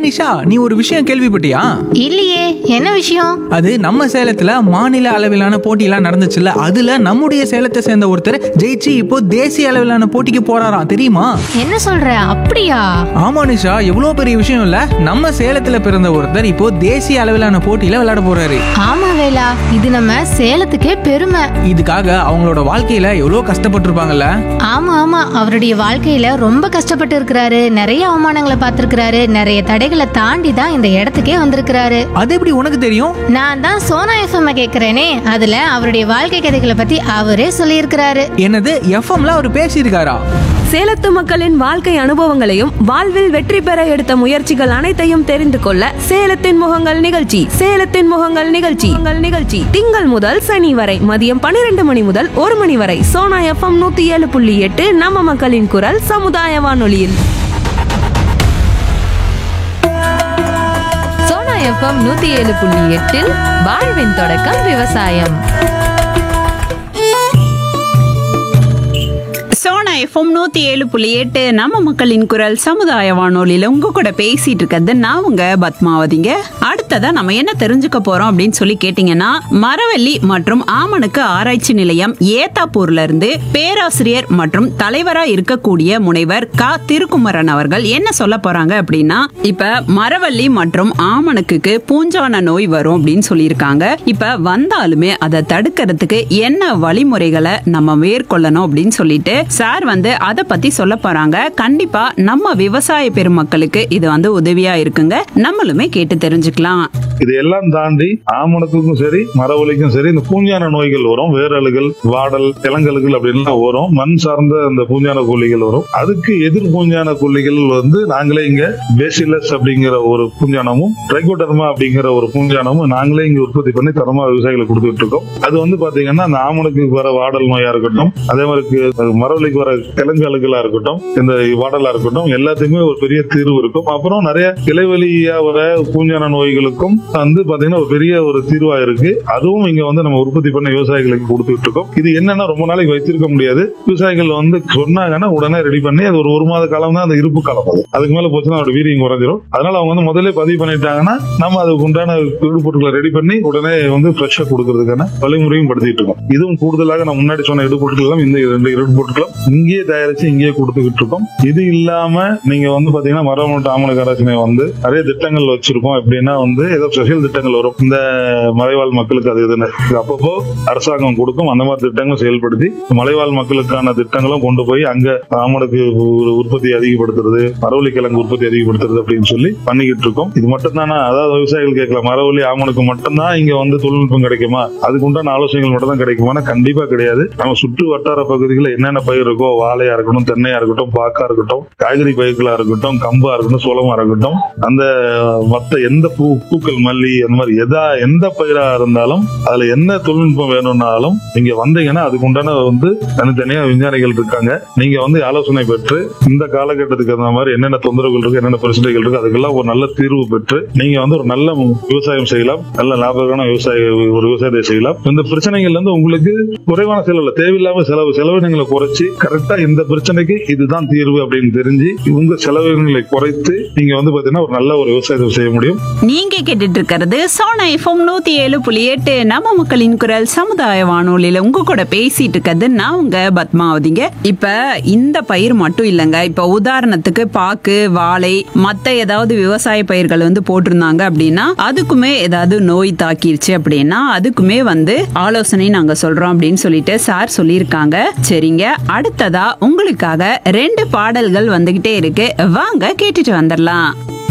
நிஷா நீ ஒரு விஷயம் கேள்விப்பட்டியா இல்லையே என்ன விஷயம் அது நம்ம சேலத்துல மாநில அளவிலான போட்டியெல்லாம் நடந்துச்சுல்ல அதுல நம்முடைய சேலத்தை சேர்ந்த ஒருத்தர் ஜெயிச்சு இப்போ தேசிய அளவிலான போட்டிக்கு போறாராம் தெரியுமா என்ன சொல்ற அப்படியா ஆமா நிஷா எவ்வளவு பெரிய விஷயம் இல்ல நம்ம சேலத்துல பிறந்த ஒருத்தர் இப்போ தேசிய அளவிலான போட்டியில விளையாட போறாரு ஆமா வேலா இது நம்ம சேலத்துக்கே பெருமை இதுக்காக அவங்களோட வாழ்க்கையில எவ்வளவு கஷ்டப்பட்டிருப்பாங்கல்ல ஆமா ஆமா அவருடைய வாழ்க்கையில ரொம்ப கஷ்டப்பட்டு இருக்கிறாரு நிறைய அவமானங்களை பார்த்திருக்கிறாரு நிறைய தடைகளை தாண்டி தான் இந்த இடத்துக்கே வந்திருக்கிறாரு அது எப்படி உனக்கு தெரியும் நான் தான் சோனா எஃப்எம் கேக்குறேனே அதுல அவருடைய வாழ்க்கை கதைகளை பத்தி அவரே சொல்லியிருக்கிறாரு என்னது எஃப்எம்ல அவர் பேசியிருக்காரா சேலத்து மக்களின் வாழ்க்கை அனுபவங்களையும் வாழ்வில் வெற்றி பெற எடுத்த முயற்சிகள் அனைத்தையும் தெரிந்து கொள்ள சேலத்தின் முகங்கள் நிகழ்ச்சி சேலத்தின் முகங்கள் நிகழ்ச்சி உங்கள் நிகழ்ச்சி திங்கள் முதல் சனி வரை மதியம் பன்னிரண்டு மணி முதல் ஒரு மணி வரை சோனா எஃப்எம் நூத்தி ஏழு புள்ளி எட்டு நம்ம மக்களின் குரல் சமுதாய வானொலியில் சோனா எஃப்எம் நூத்தி ஏழு புள்ளி எட்டில் வாழ்வின் தொடக்கம் விவசாயம் சோனா எஃப்எம் நூத்தி ஏழு புள்ளி எட்டு நம்ம மக்களின் குரல் சமுதாய வானொலியில உங்க கூட பேசிட்டு இருக்கிறது நான் உங்க பத்மாவதிங்க அடுத்ததா நம்ம என்ன தெரிஞ்சுக்க போறோம் அப்படின்னு சொல்லி கேட்டீங்கன்னா மரவள்ளி மற்றும் ஆமணுக்கு ஆராய்ச்சி நிலையம் ஏத்தாப்பூர்ல இருந்து பேராசிரியர் மற்றும் தலைவரா இருக்கக்கூடிய முனைவர் க திருக்குமரன் அவர்கள் என்ன சொல்ல போறாங்க அப்படின்னா இப்ப மரவள்ளி மற்றும் ஆமணுக்கு பூஞ்சான நோய் வரும் அப்படின்னு சொல்லியிருக்காங்க இப்ப வந்தாலுமே அதை தடுக்கிறதுக்கு என்ன வழிமுறைகளை நம்ம மேற்கொள்ளணும் அப்படின்னு சொல்லிட்டு சார் வந்து அதை பத்தி சொல்ல போறாங்க கண்டிப்பா நம்ம விவசாய பெருமக்களுக்கு இது வந்து உதவியா இருக்குங்க நம்மளுமே கேட்டு தெரிஞ்சுக்கலாம் இது எல்லாம் தாண்டி ஆமணத்துக்கும் சரி மரவழிக்கும் சரி இந்த பூஞ்சான நோய்கள் வரும் வேரலுகள் வாடல் இளங்கலுகள் அப்படின்லாம் வரும் மண் சார்ந்த அந்த பூஞ்சான கொல்லிகள் வரும் அதுக்கு எதிர் பூஞ்சான கொல்லிகள் வந்து நாங்களே இங்க பேசிலஸ் அப்படிங்கிற ஒரு பூஞ்சானமும் ட்ரைகோடர்மா அப்படிங்கிற ஒரு பூஞ்சானமும் நாங்களே இங்க உற்பத்தி பண்ணி தரமா விவசாயிகளுக்கு கொடுத்துட்டு இருக்கோம் அது வந்து பாத்தீங்கன்னா அந்த ஆமணுக்கு வர வாடல் நோயா இருக்கட்டும் அதே மாதிரி மரவழிக்கு வர கிழங்கலுகளா இருக்கட்டும் இந்த வாடலா இருக்கட்டும் எல்லாத்துக்குமே ஒரு பெரிய தீர்வு இருக்கும் அப்புறம் நிறைய இலைவெளியா வர பூஞ்சான நோய்களுக்கும் வந்து பாத்தீங்கன்னா ஒரு பெரிய ஒரு தீர்வா இருக்கு அதுவும் இங்க வந்து நம்ம உற்பத்தி பண்ண விவசாயிகளுக்கு கொடுத்துட்டு இருக்கோம் இது என்னன்னா ரொம்ப நாளைக்கு வைத்திருக்க முடியாது விவசாயிகள் வந்து சொன்னாங்கன்னா உடனே ரெடி பண்ணி அது ஒரு ஒரு மாத காலம் தான் அந்த இருப்பு காலம் அது அதுக்கு மேல போச்சுன்னா அதோட வீரியம் குறைஞ்சிரும் அதனால அவங்க வந்து முதல்ல பதிவு பண்ணிட்டாங்கன்னா நம்ம அதுக்கு உண்டான இடுபொருட்களை ரெடி பண்ணி உடனே வந்து ஃப்ரெஷ்ஷா கொடுக்கறதுக்கான வழிமுறையும் படுத்திட்டு இருக்கோம் இதுவும் கூடுதலாக நான் முன்னாடி சொன்ன இடுபொருட்கள் எல்லாம் இந்த ரெண்டு இடுபொருட்களும் இங்கேயே தயாரிச்சு இங்கேயே கொடுத்துக்கிட்டு இருக்கோம் இது இல்லாம நீங்க வந்து பாத்தீங்கன்னா மரம் மற்றும் ஆமண கராசினை வந்து நிறைய திட்டங்கள் வச்சிருக்கோம் எப்படின்னா வந்து ஏதோ ஸ்பெஷல் திட்டங்கள் வரும் இந்த மலைவாழ் மக்களுக்கு அது இதுன்னு இது அப்பப்போ அரசாங்கம் கொடுக்கும் அந்த மாதிரி திட்டங்களும் செயல்படுத்தி மலைவாழ் மக்களுக்கான திட்டங்களும் கொண்டு போய் அங்க ஆமணக்கு உ- உற்பத்தி அதிகப்படுத்துறது மரவள்ளி கிழங்கு உற்பத்தி அதிகப்படுத்துறது அப்படின்னு சொல்லி பண்ணிக்கிட்டு இருக்கோம் இது மட்டும் தானே அதாவது விவசாயிகள் கேட்கலாம் மரவள்ளி ஆமணுக்கு மட்டும்தான் இங்க வந்து தொழில்நுட்பம் கிடைக்குமா அதுக்கு உண்டான ஆலோசனைகள் மட்டும் தான் கிடைக்குமானா கண்டிப்பா கிடையாது நம்ம சுற்று வட்டார பகுதிகளில் என்னென்ன பயிர் இருக்கோ வாழையா இருக்கட்டும் தென்னையா இருக்கட்டும் பாக்கா இருக்கட்டும் காய்கறி பயிர்களா இருக்கட்டும் கம்பா இருக்கட்டும் சோளமா இருக்கட்டும் அந்த மத்த எந்த பூ பூக்கள் மல்லி அந்த மாதிரி எதா எந்த பயிரா இருந்தாலும் அதுல என்ன தொழில்நுட்பம் வேணும்னாலும் நீங்க வந்தீங்கன்னா அதுக்கு உண்டான வந்து தனித்தனியா விஞ்ஞானிகள் இருக்காங்க நீங்க வந்து ஆலோசனை பெற்று இந்த காலகட்டத்துக்கு அந்த மாதிரி என்னென்ன தொந்தரவுகள் இருக்கு என்னென்ன பிரச்சனைகள் இருக்கு அதுக்கெல்லாம் ஒரு நல்ல தீர்வு பெற்று நீங்க வந்து ஒரு நல்ல விவசாயம் செய்யலாம் நல்ல லாபகரமான விவசாய ஒரு விவசாயத்தை செய்யலாம் இந்த பிரச்சனைகள்ல இருந்து உங்களுக்கு குறைவான செலவுல தேவையில்லாம செலவு செலவினங்களை குறைச்சு கரெக்டா இந்த பிரச்சனைக்கு இதுதான் தீர்வு அப்படின்னு தெரிஞ்சு உங்க செலவினங்களை குறைத்து நீங்க வந்து பாத்தீங்கன்னா ஒரு நல்ல ஒரு விவசாயத்தை செய்ய முடியும் நீங்க கேட்டுட்டு இருக்கிறது சோனா எஃப்எம் நூத்தி ஏழு புள்ளி எட்டு நம்ம மக்களின் குரல் சமுதாய வானொலியில உங்க கூட பேசிட்டு இருக்கிறது நான் உங்க பத்மாவதிங்க இப்ப இந்த பயிர் மட்டும் இல்லைங்க இப்ப உதாரணத்துக்கு பாக்கு வாழை மத்த ஏதாவது விவசாய பயிர்கள் வந்து போட்டிருந்தாங்க அப்படின்னா அதுக்குமே ஏதாவது நோய் தாக்கிருச்சு அப்படின்னா அதுக்குமே வந்து ஆலோசனை நாங்க சொல்றோம் அப்படின்னு சொல்லிட்டு சார் சொல்லியிருக்காங்க சரிங்க அடுத்ததா உங்களுக்காக ரெண்டு பாடல்கள் வந்துகிட்டே இருக்கு வாங்க கேட்டுட்டு வந்துடலாம்